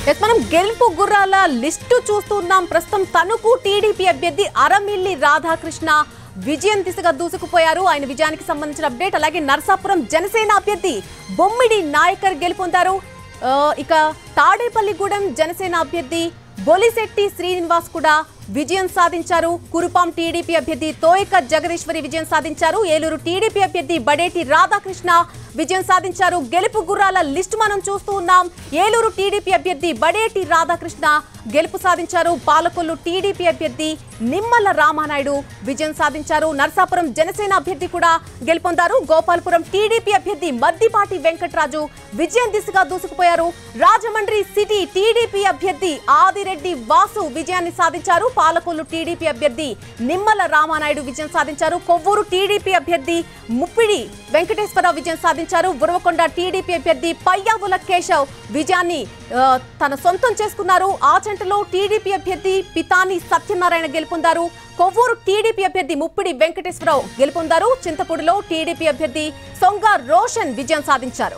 yes మనం గెలుపు గుర్రాల లిస్టు చూస్తున్నాం ప్రస్తుతం తణుకు టీడీపీ అభ్యర్థి అరమిల్లి రాధాకృష్ణ విజయం దిశగా దూసుకుపోయారు ఆయన విజయానికి సంబంధించిన అప్డేట్ అలాగే నర్సాపురం జనసేన అభ్యర్థి బొమ్మిడి నాయకర్ గెలుపొందారు ఆ, ఇక తాడేపల్లిగూడెం జనసేన అభ్యర్థి బొలిశెట్టి శ్రీనివాస్ కూడా విజయం సాధించారు కురుపాం టీడీపీ అభ్యర్థి తోయక జగదీశ్వరి విజయం సాధించారు ఏలూరు టీడీపీ అభ్యర్థి బడేటి రాధాకృష్ణ విజయం సాధించారు గెలుపు గుర్రాల లిస్టు మనం చూస్తూ ఉన్నాం ఏలూరు టీడీపీ అభ్యర్థి బడేటి రాధాకృష్ణ గెలుపు సాధించారు పాలకొల్లు టీడీపీ అభ్యర్థి నిమ్మల రామానాయుడు విజయం సాధించారు నర్సాపురం జనసేన అభ్యర్థి కూడా గెలుపొందారు గోపాలపురం టీడీపీ అభ్యర్థి మద్దిపాటి వెంకట్రాజు విజయం దిశగా దూసుకుపోయారు రాజమండ్రి సిటీ టీడీపీ అభ్యర్థి ఆదిరెడ్డి వాసు విజయాన్ని సాధించారు పాలకొల్లు టీడీపీ అభ్యర్థి నిమ్మల రామానాయుడు విజయం సాధించారు కొవ్వూరు టీడీపీ అభ్యర్థి ముప్పిడి వెంకటేశ్వరరావు విజయం సాధించారు ఉరవకొండ టీడీపీ అభ్యర్థి పయ్యావుల కేశవ్ విజయాన్ని ఆ, తన సొంతం చేసుకున్నారు ఆచంటలో టీడీపీ అభ్యర్థి పితాని సత్యనారాయణ గెలుపొందారు కొవ్వూరు టీడీపీ అభ్యర్థి ముప్పిడి వెంకటేశ్వరరావు గెలుపొందారు చింతపూడిలో టీడీపీ అభ్యర్థి సొంగ రోషన్ విజయం సాధించారు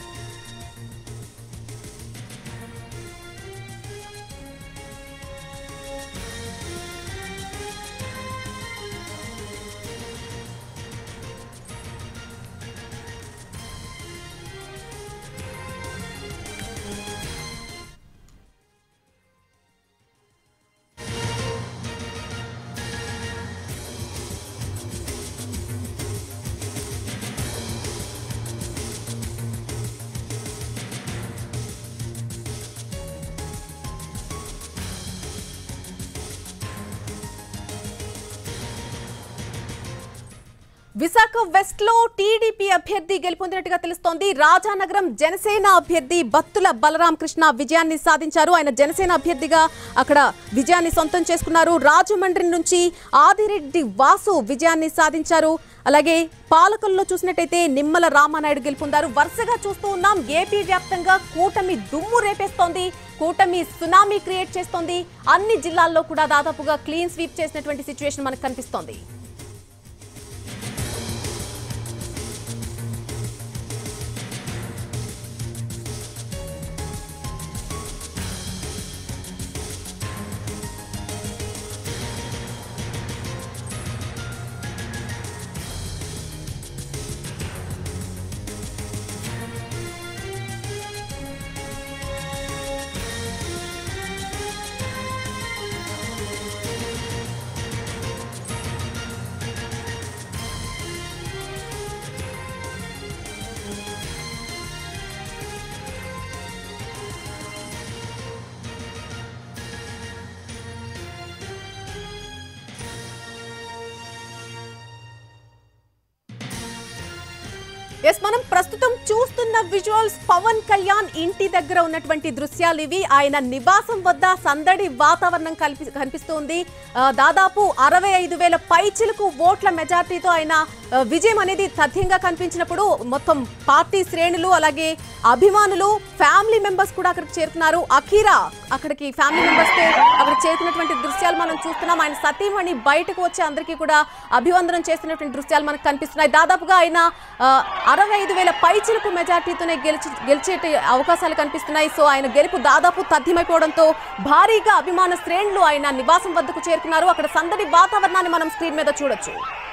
విశాఖ వెస్ట్ లో టీడీపీ అభ్యర్థి గెలుపొందినట్టుగా తెలుస్తోంది రాజానగరం జనసేన అభ్యర్థి బత్తుల బలరాం కృష్ణ విజయాన్ని సాధించారు ఆయన జనసేన అభ్యర్థిగా అక్కడ విజయాన్ని సొంతం చేసుకున్నారు రాజమండ్రి నుంచి ఆదిరెడ్డి వాసు విజయాన్ని సాధించారు అలాగే పాలకుల్లో చూసినట్టయితే నిమ్మల రామానాయుడు గెలుపొందారు వరుసగా చూస్తూ ఉన్నాం ఏపీ వ్యాప్తంగా కూటమి దుమ్ము రేపేస్తోంది కూటమి సునామీ క్రియేట్ చేస్తోంది అన్ని జిల్లాల్లో కూడా దాదాపుగా క్లీన్ స్వీప్ చేసినటువంటి సిచ్యువేషన్ మనకు కనిపిస్తోంది ఎస్ మనం ప్రస్తుతం చూస్తున్న విజువల్స్ పవన్ కళ్యాణ్ ఇంటి దగ్గర ఉన్నటువంటి దృశ్యాలు ఇవి ఆయన నివాసం వద్ద సందడి వాతావరణం కల్పి కనిపిస్తుంది ఆ, దాదాపు అరవై ఐదు వేల పైచిలకు ఓట్ల మెజార్టీతో ఆయన ఆ, విజయం అనేది తథ్యంగా కనిపించినప్పుడు మొత్తం పార్టీ శ్రేణులు అలాగే అభిమానులు ఫ్యామిలీ మెంబర్స్ కూడా అక్కడికి చేరుకున్నారు అఖీరా అక్కడికి ఫ్యామిలీ మెంబర్స్ తో అక్కడ చేరుకున్నటువంటి దృశ్యాలు మనం చూస్తున్నాం ఆయన సతీమణి బయటకు వచ్చి అందరికీ కూడా అభివందనం చేస్తున్నటువంటి దృశ్యాలు మనకు కనిపిస్తున్నాయి దాదాపుగా ఆయన ఆ, అరవై ఐదు వేల పైచిలకు మెజార్టీతోనే గెలిచి గెలిచే అవకాశాలు కనిపిస్తున్నాయి సో ఆయన గెలుపు దాదాపు తథ్యమైపోవడంతో భారీగా అభిమాన శ్రేణులు ఆయన నివాసం వద్దకు చేరుకున్నారు అక్కడ సందడి వాతావరణాన్ని మనం స్క్రీన్ మీద చూడొచ్చు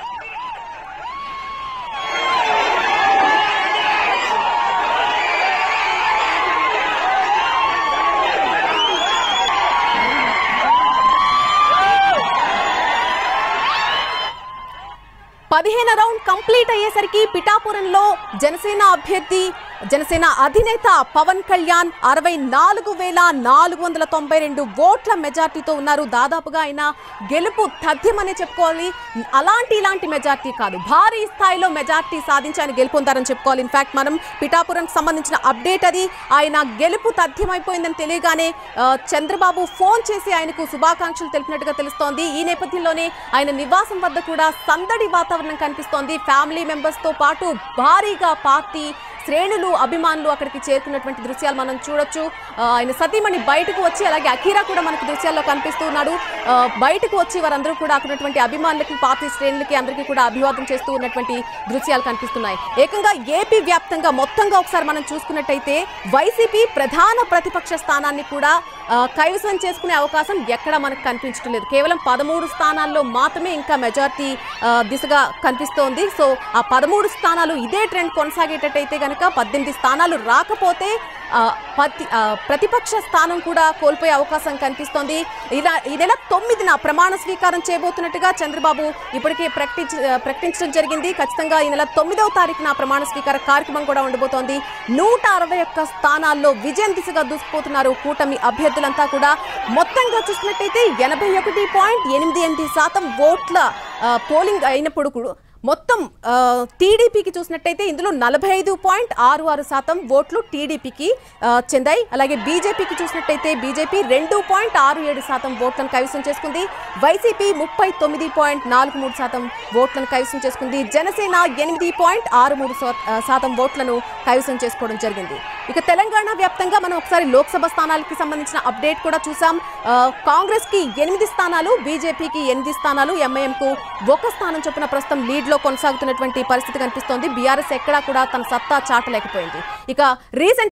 పదిహేను రౌండ్ కంప్లీట్ అయ్యేసరికి పిఠాపురంలో జనసేన అభ్యర్థి జనసేన అధినేత పవన్ కళ్యాణ్ అరవై నాలుగు వేల నాలుగు వందల తొంభై రెండు ఓట్ల మెజార్టీతో ఉన్నారు దాదాపుగా ఆయన గెలుపు తథ్యమనే చెప్పుకోవాలి అలాంటి ఇలాంటి మెజార్టీ కాదు భారీ స్థాయిలో మెజార్టీ సాధించి ఆయన గెలుపొందారని చెప్పుకోవాలి ఇన్ఫాక్ట్ మనం పిఠాపురంకి సంబంధించిన అప్డేట్ అది ఆయన గెలుపు తథ్యమైపోయిందని తెలియగానే ఆ, చంద్రబాబు ఫోన్ చేసి ఆయనకు శుభాకాంక్షలు తెలిపినట్టుగా తెలుస్తోంది ఈ నేపథ్యంలోనే ఆయన నివాసం వద్ద కూడా సందడి వాతావరణం కనిపిస్తోంది ఫ్యామిలీ మెంబర్స్ తో పాటు భారీగా పార్టీ శ్రేణులు అభిమానులు అక్కడికి చేరుకున్నటువంటి దృశ్యాలు మనం చూడొచ్చు ఆ, ఆయన సతీమణి బయటకు వచ్చి అలాగే అఖీరా కూడా మనకు దృశ్యాల్లో కనిపిస్తూ ఉన్నాడు ఆ, బయటకు వచ్చి వారందరూ కూడా అక్కడ ఉన్నటువంటి అభిమానులకి పార్టీ శ్రేణులకి అందరికీ కూడా అభివాదం చేస్తూ ఉన్నటువంటి దృశ్యాలు కనిపిస్తున్నాయి ఏకంగా ఏపీ వ్యాప్తంగా మొత్తంగా ఒకసారి మనం చూసుకున్నట్టయితే వైసీపీ ప్రధాన ప్రతిపక్ష స్థానాన్ని కూడా ఆ, కైవసం చేసుకునే అవకాశం ఎక్కడా మనకు కనిపించడం లేదు కేవలం పదమూడు స్థానాల్లో మాత్రమే ఇంకా మెజార్టీ దిశగా కనిపిస్తోంది సో ఆ పదమూడు స్థానాలు ఇదే ట్రెండ్ కొనసాగేటట్టయితే కనుక పద్దెనిమిది స్థానాలు రాకపోతే ఆ, పతి- ఆ, ప్రతిపక్ష స్థానం కూడా కోల్పోయే అవకాశం కనిపిస్తోంది ఇలా ఈ నెల తొమ్మిదిన ప్రమాణ స్వీకారం చేయబోతున్నట్టుగా చంద్రబాబు ఇప్పటికే ప్రకటించ ప్రకటించడం జరిగింది ఖచ్చితంగా ఈ నెల తొమ్మిదవ తారీఖున ప్రమాణ స్వీకార కార్యక్రమం కూడా ఉండబోతోంది నూట అరవై ఒక్క స్థానాల్లో విజయం దిశగా దూసుకుపోతున్నారు కూటమి అభ్యర్థులంతా కూడా మొత్తంగా చూసినట్టయితే ఎనభై ఒకటి పాయింట్ ఎనిమిది ఎనిమిది శాతం ఓట్ల ఆ, పోలింగ్ అయినప్పుడు కూడా మొత్తం ఆ, టీడీపీకి చూసినట్టయితే ఇందులో నలభై ఐదు పాయింట్ ఆరు ఆరు శాతం ఓట్లు టీడీపీకి ఆ, చెందాయి అలాగే బీజేపీకి చూసినట్టయితే బీజేపీ రెండు పాయింట్ ఆరు ఏడు శాతం ఓట్లను కైవసం చేసుకుంది వైసీపీ ముప్పై తొమ్మిది పాయింట్ నాలుగు మూడు శాతం ఓట్లను కైవసం చేసుకుంది జనసేన ఎనిమిది పాయింట్ ఆరు మూడు శా- ఆ, శాతం ఓట్లను కైవసం చేసుకోవడం జరిగింది ఇక తెలంగాణ వ్యాప్తంగా మనం ఒకసారి లోక్సభ స్థానాలకి సంబంధించిన అప్డేట్ కూడా చూసాం ఆ, కాంగ్రెస్ కి ఎనిమిది స్థానాలు బీజేపీకి ఎనిమిది స్థానాలు ఎంఐఎం కు ఒక స్థానం చొప్పున ప్రస్తుతం లీడ్ లో కొనసాగుతున్నటువంటి పరిస్థితి కనిపిస్తోంది బీఆర్ఎస్ ఎక్కడా కూడా తన సత్తా చాటలేకపోయింది ఇక రీసెంట్